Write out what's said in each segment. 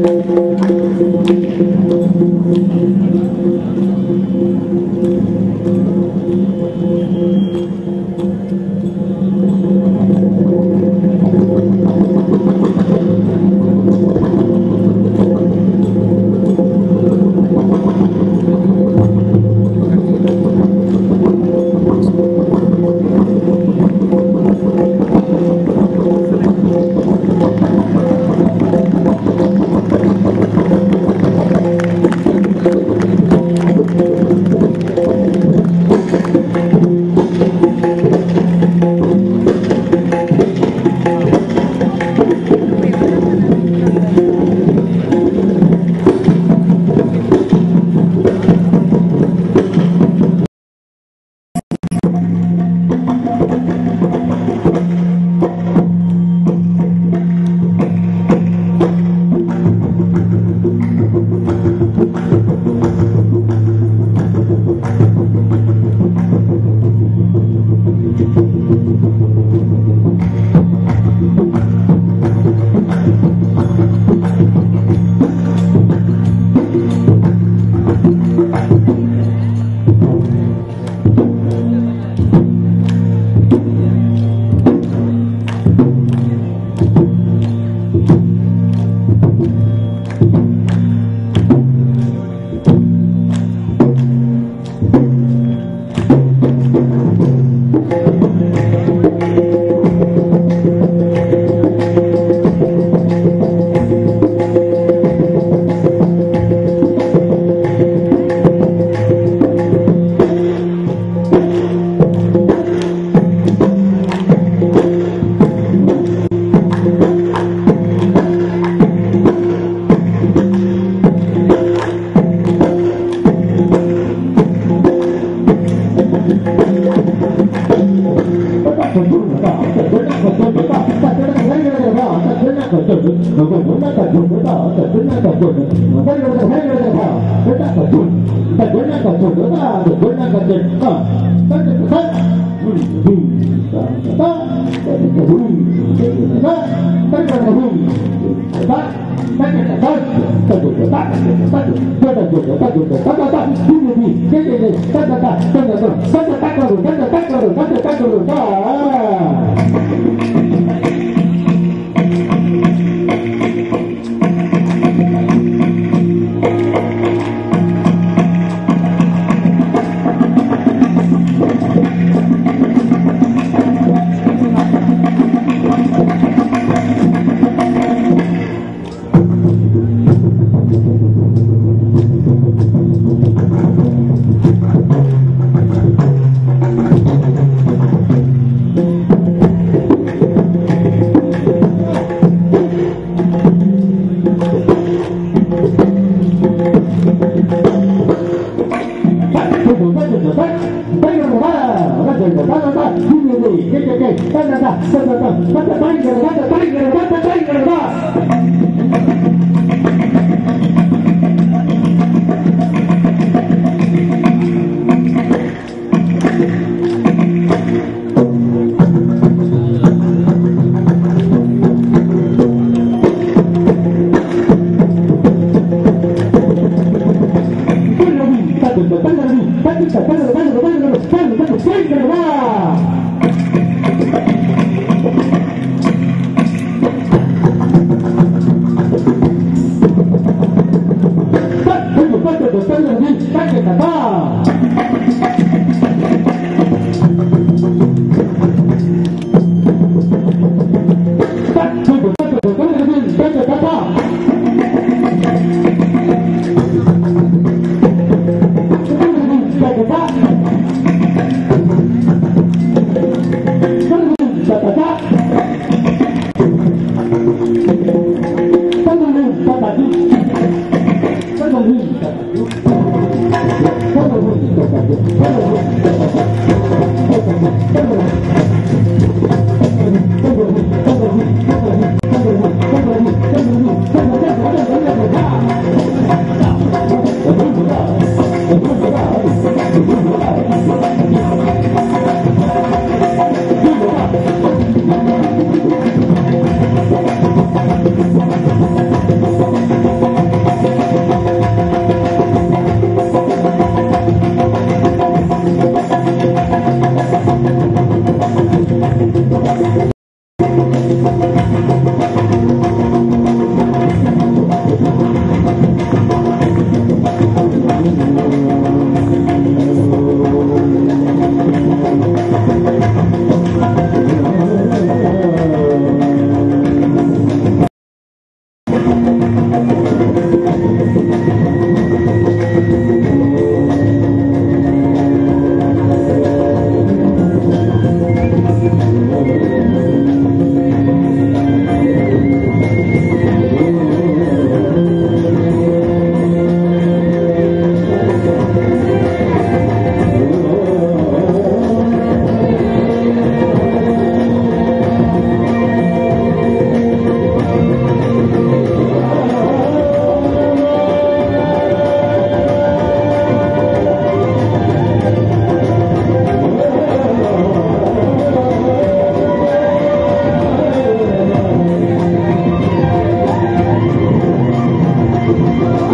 Thank you.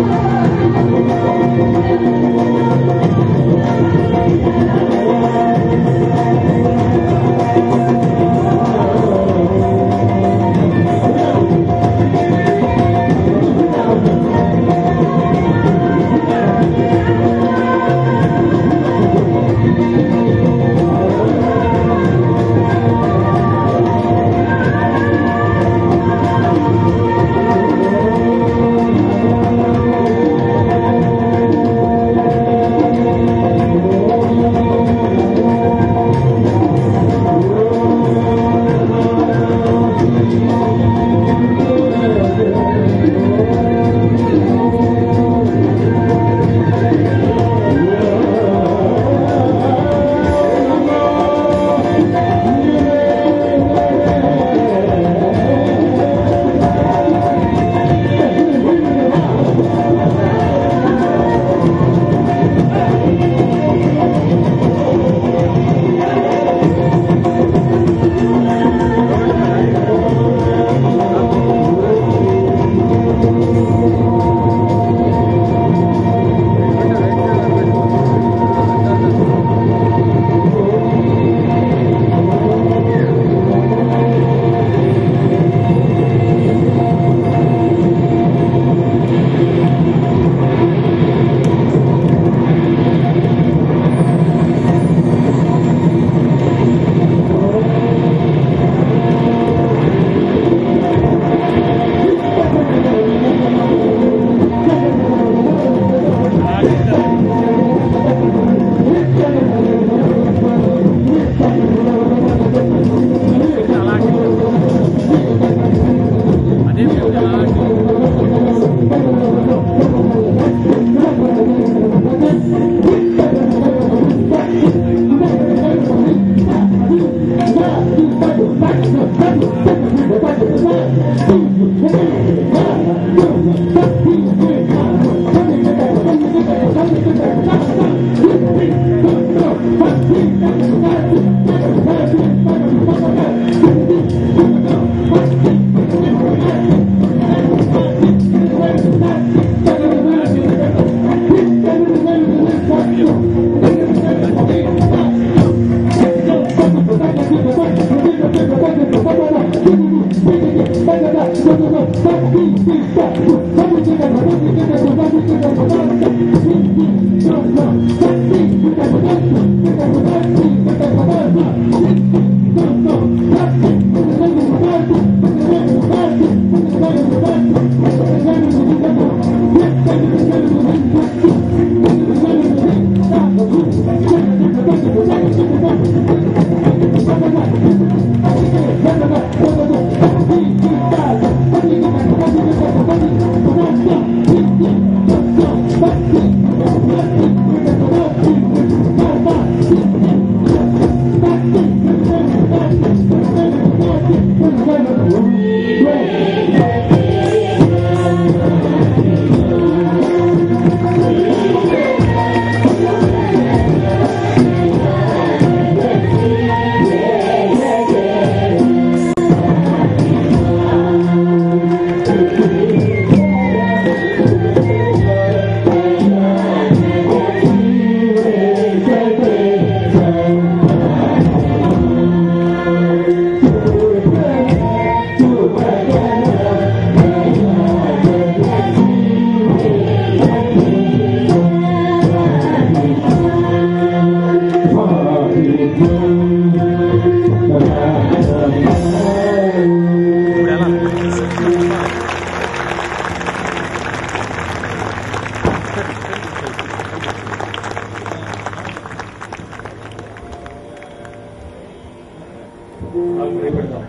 భయపెడతాం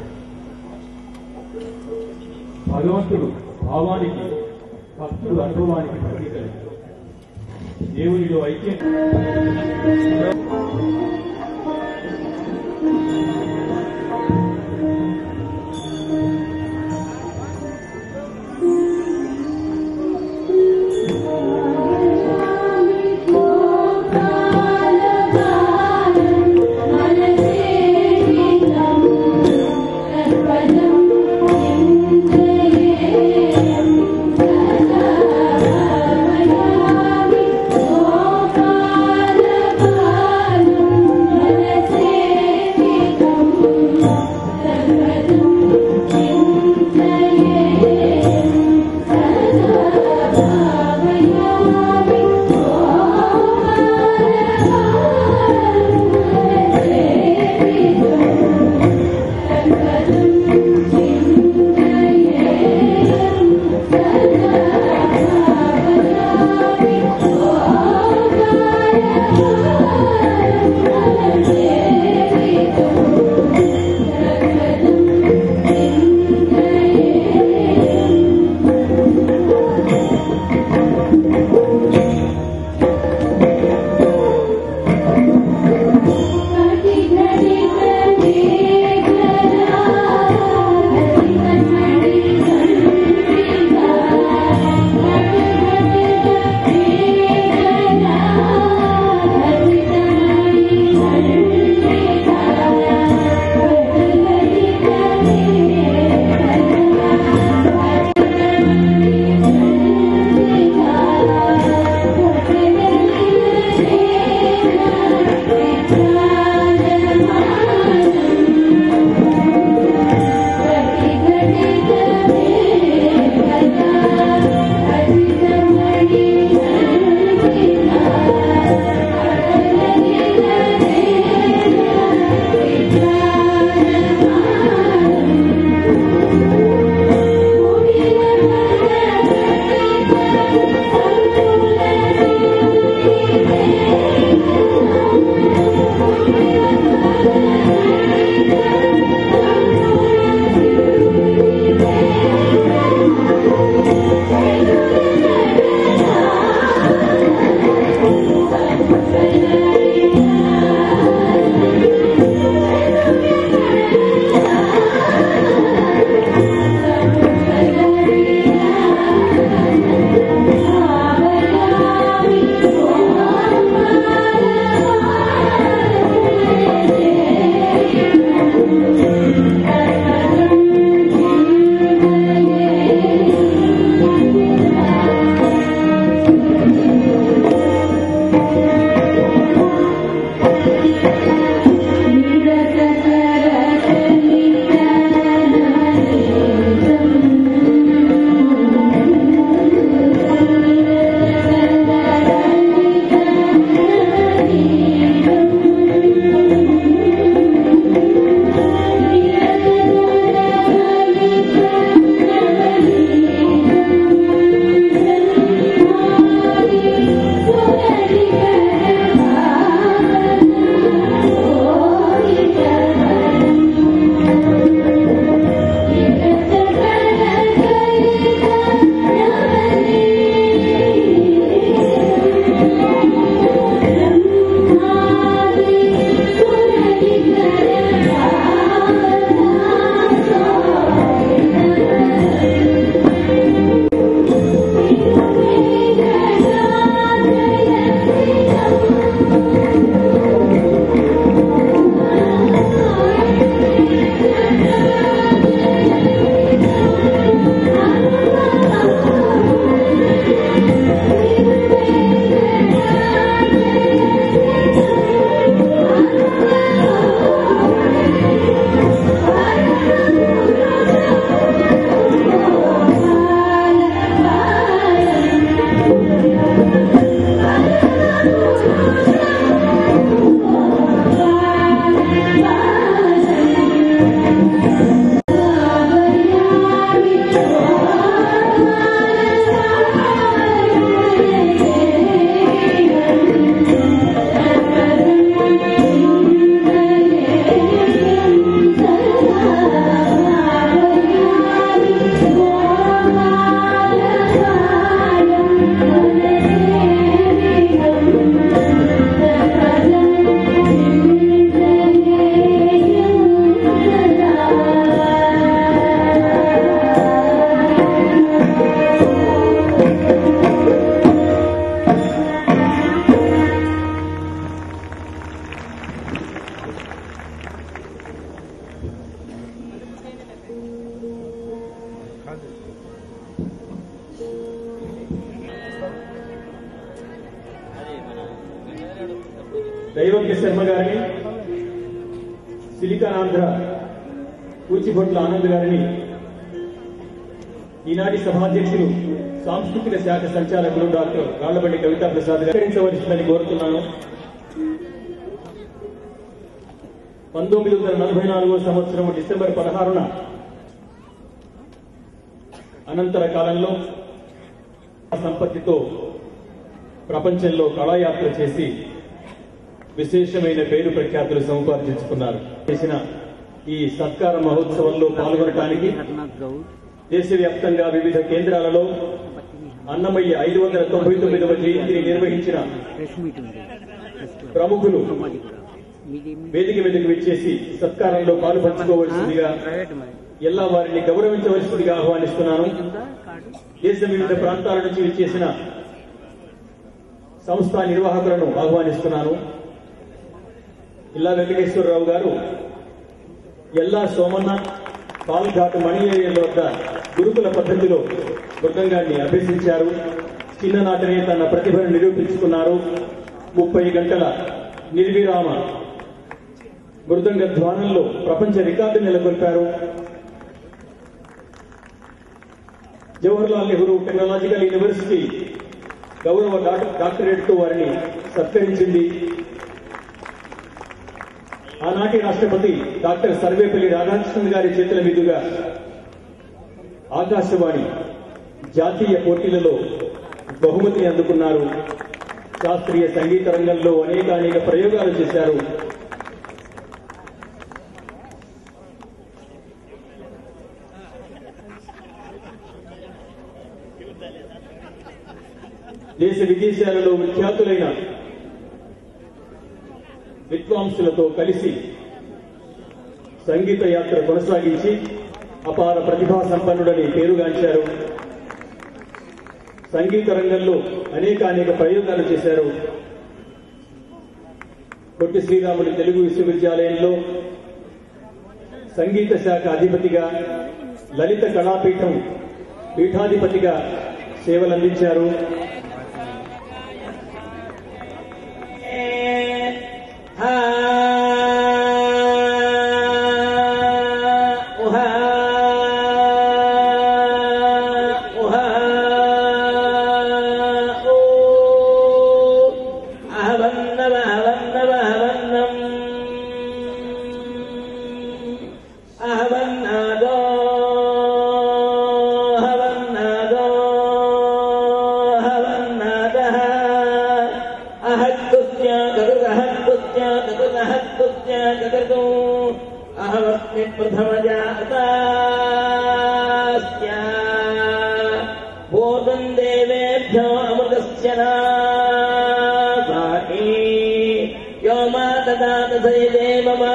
భగవంతుడు భావానికి భక్తుడు అనుభవానికి ప్రతీకలు దేవునిలో ఐక్యం మనసే దైవజ్ఞ శర్మ గారిని సిలికానాంధ్ర కూచిభొట్ల ఆనంద్ గారిని ఈనాటి సభాధ్యక్షులు సాంస్కృతిక శాఖ సంచాలకులు డాక్టర్ రాళ్లబండి కవితా ప్రసాద్ గారించవలసిందని కోరుతున్నాను పంతొమ్మిది వందల నలభై నాలుగో సంవత్సరం డిసెంబర్ పదహారున అనంతర కాలంలో ఆ సంపత్తితో ప్రపంచంలో కళాయాత్ర చేసి విశేషమైన పేరు ప్రఖ్యాతులు సముపార్జించుకున్నారు చేసిన ఈ సత్కార మహోత్సవంలో పాల్గొనడానికి హర్నాథ్ గౌడ్ దేశవ్యాప్తంగా వివిధ కేంద్రాలలో అన్నమయ్య ఐదు వందల తొంభై తొమ్మిదవ జయంతిని నిర్వహించిన ప్రెస్ మీట్ ఉంది ప్రెస్ క్లబ్ ప్రముఖులు మాది కూడా మీది వేదిక మీదకు విచ్చేసి సత్కారంలో పాలు పంచుకోవలసిందిగా ప్రైవేట్ మరి ఎలా వారిని గౌరవించవలసిందిగా ఆహ్వానిస్తున్నాను ఉందా కార్డు దేశ వివిధ ప్రాంతాల నుంచి విచ్చేసిన సంస్థ నిర్వాహకులను ఆహ్వానిస్తున్నాను ఇల్లా వెంకటేశ్వరరావు గారు ఎల్లా సోమన్న పాల్ఘాట్ మణి ఏరియాల వద్ద గురుకుల పద్ధతిలో మృదంగాన్ని అభ్యసించారు చిన్ననాటనే తన ప్రతిభను నిరూపించుకున్నారు ముప్పై గంటల నిర్విరామ మృదంగ ధ్వానంలో ప్రపంచ రికార్డు నెలకొల్పారు జవహర్లాల్ నెహ్రూ టెక్నాలజికల్ యూనివర్సిటీ గౌరవ డాక్టర్ డాక్టరేట్ తో వారిని సత్కరించింది ఆనాటి రాష్ట్రపతి డాక్టర్ సర్వేపల్లి రాధాకృష్ణన్ గారి చేతుల మీదుగా ఆకాశవాణి జాతీయ పోటీలలో బహుమతిని అందుకున్నారు శాస్త్రీయ సంగీత రంగంలో అనేక అనేక ప్రయోగాలు చేశారు దేశ విదేశాలలో విఖ్యాతులైన విద్వాంసులతో కలిసి సంగీత యాత్ర కొనసాగించి అపార ప్రతిభా సంపన్నుడని పేరుగాంచారు సంగీత రంగంలో అనేక అనేక ప్రయోగాలు చేశారు పొట్టి శ్రీరాములు తెలుగు విశ్వవిద్యాలయంలో సంగీత శాఖ అధిపతిగా లలిత కళాపీఠం పీఠాధిపతిగా సేవలందించారు అహవన్నాదో హవన్నాదో హవన్నాదః అహత్తుత్యా గరురహత్తుత్యా గరురహత్తుత్యా గరుడు అహమస్మి ప్రథమజాతాస్య భూతం దేవేభ్యో అమృతస్య నాసాకి यो मा ददात सैदेव मा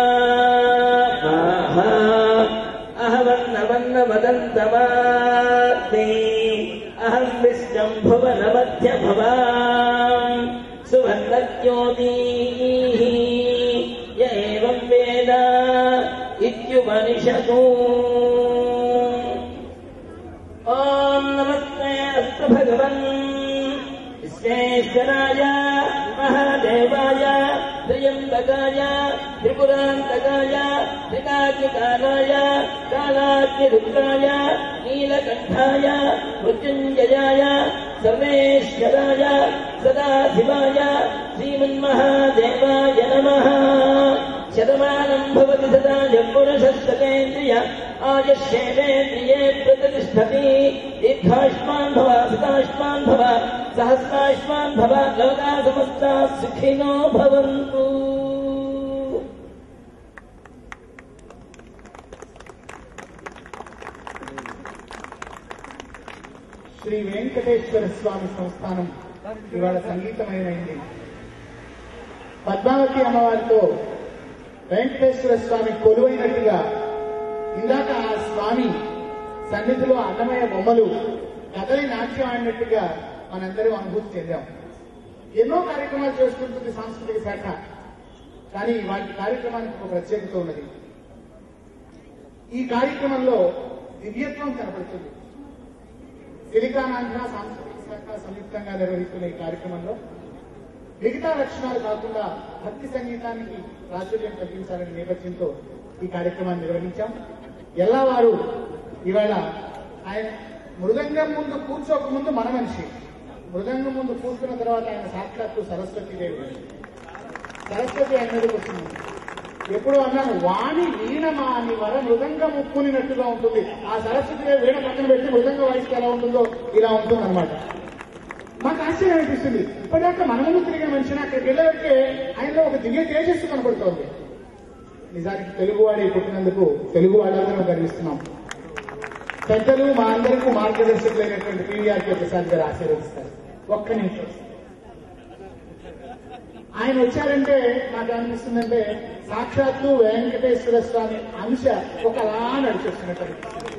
अहवन्नवन्नवदन्तमात्मे अहम् विश्वम् भुवनमध्य भवाम् सुवर्णज्योतिः य एवम् वेद इत्युपनिषतु ॐ नमस्ते अस्तु भगवन् विश्वेश्वराय महादेवाय त्र्यम्बकाय त्रिपुरान्तकाय त्रिकाग्निकालाय कालाग्निरुद्राय नीलकण्ठाय मृत्युञ्जयाय सर्वेश्वराय सदाशिवाय श्रीमन्महादेवाय नमः शतमानम् भवति सदा जपुरुषस्तकेन्द्रिय आयश्येवेन्द्रिये प्रतिष्ठति दीर्घायुष्मान् भव सदायुष्मान् भव सहस्रायुष्मान् भव लोका समस्ता सुखिनो भवन्तु శ్రీ వెంకటేశ్వర స్వామి సంస్థానం ఇవాళ సంగీతమయమైంది పద్మావతి అమ్మవారితో వెంకటేశ్వర స్వామి కొలువైనట్టుగా ఇందాక ఆ స్వామి సన్నిధిలో అన్నమయ్య బొమ్మలు కదలి నాట్యం ఆడినట్టుగా మనందరం అనుభూతి చెందాం ఎన్నో కార్యక్రమాలు చేసుకుంటుంది సాంస్కృతిక శాఖ కానీ వాటి కార్యక్రమానికి ఒక ప్రత్యేకత ఉన్నది ఈ కార్యక్రమంలో దివ్యత్వం కనపడుతుంది సిలికాన్ ఆంధ్ర సాంస్కృతిక శాఖ సంయుక్తంగా నిర్వహిస్తున్న ఈ కార్యక్రమంలో మిగతా లక్షణాలు కాకుండా భక్తి సంగీతానికి ప్రాచుర్యం కల్పించాలనే నేపథ్యంతో ఈ కార్యక్రమాన్ని నిర్వహించాం ఎల్లవారు ఇవాళ ఆయన మృదంగం ముందు కూర్చోక ముందు మన మనిషి మృదంగం ముందు కూర్చున్న తర్వాత ఆయన సాక్షాత్తు సరస్వతి దేవి సరస్వతి ఆయన మీదకి వస్తుంది ఎప్పుడు అన్నాను వాణి వీణమా అని వర మృదంగం ముక్కునినట్టుగా ఉంటుంది ఆ సరస్వతి దేవి వీణ పక్కన పెట్టి మృదంగం వాయిస్తే ఎలా ఉంటుందో ఇలా ఉంటుంది అనమాట మాకు ఆశ్చర్యం అనిపిస్తుంది ఇప్పటిదాకా మన ముందు తిరిగిన మనిషిని అక్కడికి వెళ్ళేవరకే ఆయనలో ఒక దివ్య తేజస్సు కనపడుతోంది నిజానికి తెలుగువాడి పుట్టినందుకు తెలుగు వాళ్ళందరూ గర్విస్తున్నాం పెద్దలు మా అందరికీ మార్గదర్శకులైనటువంటి పీవీఆర్కే ప్రసాద్ గారు ఆశీర్వదిస్తారు ఒక్క నిమిషం ఆయన వచ్చారంటే నాకు అనిపిస్తుందంటే సాక్షాత్తు వెంకటేశ్వర స్వామి అంశ ఒకలా నడిచేస్తున్నట్టు అనిపిస్తుంది